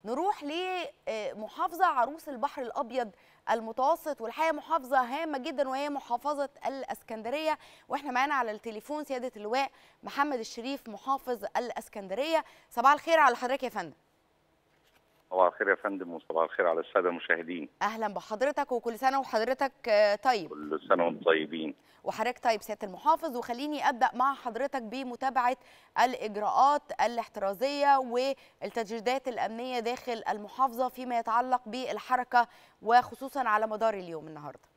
نروح لمحافظه عروس البحر الابيض المتوسط والحقيقه محافظه هامه جدا وهي محافظه الاسكندريه واحنا معانا على التليفون سياده اللواء محمد الشريف محافظ الاسكندريه صباح الخير على حضرتك يا فندم صباح الخير يا فندم وصباح الخير على الساده المشاهدين اهلا بحضرتك وكل سنه وحضرتك طيب كل سنه وانتم طيبين وحضرتك طيب سياده المحافظ وخليني ابدا مع حضرتك بمتابعه الاجراءات الاحترازيه والتجديدات الامنيه داخل المحافظه فيما يتعلق بالحركه وخصوصا على مدار اليوم النهارده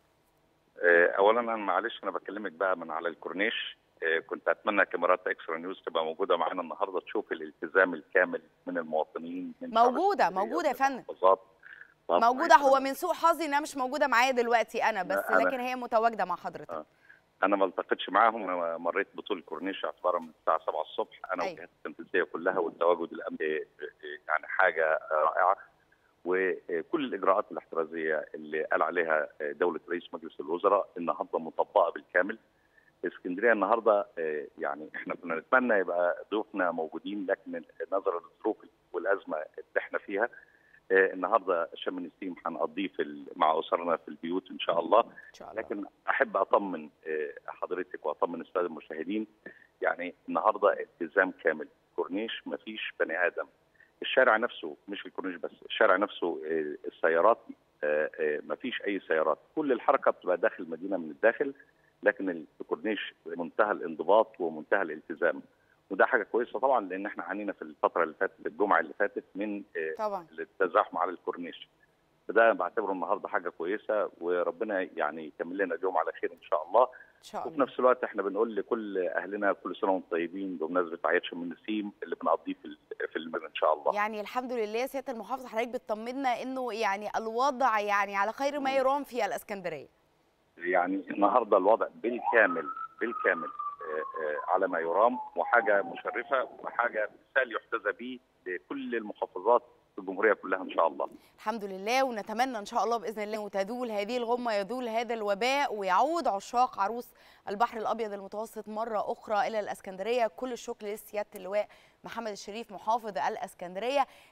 اولا انا معلش انا بكلمك بقى من على الكورنيش كنت اتمنى كاميرات اكسترا نيوز تبقى موجوده معانا النهارده تشوف الالتزام الكامل من المواطنين من موجوده موجوده يا فندم موجوده هو من سوء حظي انها مش موجوده معايا دلوقتي انا بس أنا لكن هي متواجده مع حضرتك آه. انا ما التقيتش معاهم انا مريت بطول الكورنيش اعتبارا من الساعه 7 الصبح انا والجهات التنفيذيه كلها والتواجد الامني يعني حاجه رائعه وكل الاجراءات الاحترازيه اللي قال عليها دوله رئيس مجلس الوزراء النهارده مطبقه بالكامل اسكندريه النهارده يعني احنا كنا نتمنى يبقى ضيوفنا موجودين لكن نظرا للظروف والازمه اللي احنا فيها النهارده شم النسيم هنقضيه في مع اسرنا في البيوت ان شاء الله, إن شاء الله. لكن احب اطمن حضرتك واطمن الساده المشاهدين يعني النهارده التزام كامل كورنيش ما فيش بني ادم الشارع نفسه مش الكورنيش بس الشارع نفسه السيارات ما فيش اي سيارات كل الحركه بتبقى داخل المدينه من الداخل لكن الكورنيش منتهى الانضباط ومنتهى الالتزام وده حاجه كويسه طبعا لان احنا عانينا في الفتره اللي فاتت الجمعه اللي فاتت من طبعا التزاحم على الكورنيش فده بعتبره النهارده حاجه كويسه وربنا يعني يكمل لنا اليوم على خير ان شاء الله ان شاء الله وفي نفس الوقت احنا بنقول لكل اهلنا كل سنه وانتم طيبين بمناسبه عيد شم النسيم اللي بنقضيه في في المدينه ان شاء الله يعني الحمد لله سياده المحافظ حضرتك بتطمنا انه يعني الوضع يعني على خير ما يرام في الاسكندريه يعني النهارده الوضع بالكامل بالكامل على ما يرام وحاجه مشرفه وحاجه مثال يحتذى به لكل المحافظات في الجمهوريه كلها ان شاء الله. الحمد لله ونتمنى ان شاء الله باذن الله وتزول هذه الغمه يزول هذا الوباء ويعود عشاق عروس البحر الابيض المتوسط مره اخرى الى الاسكندريه كل الشكر لسياده اللواء محمد الشريف محافظ الاسكندريه